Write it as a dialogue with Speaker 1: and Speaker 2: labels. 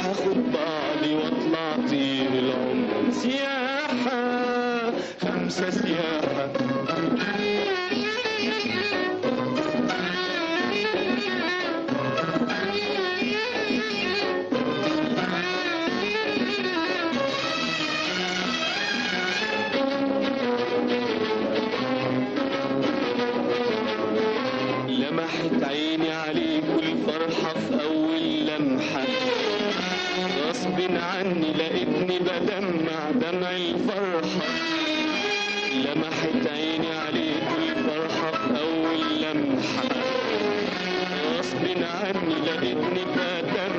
Speaker 1: هاخد بعضي واطلع طير العمر سياحة خمسة سياحة لمحت عيني عليك والفرحة في أول لمحة غصب عني لقيتني بدمع دمع الفرحة لمحت عيني عليك والفرحة في أول لمحة غصب عني لقيتني بدمع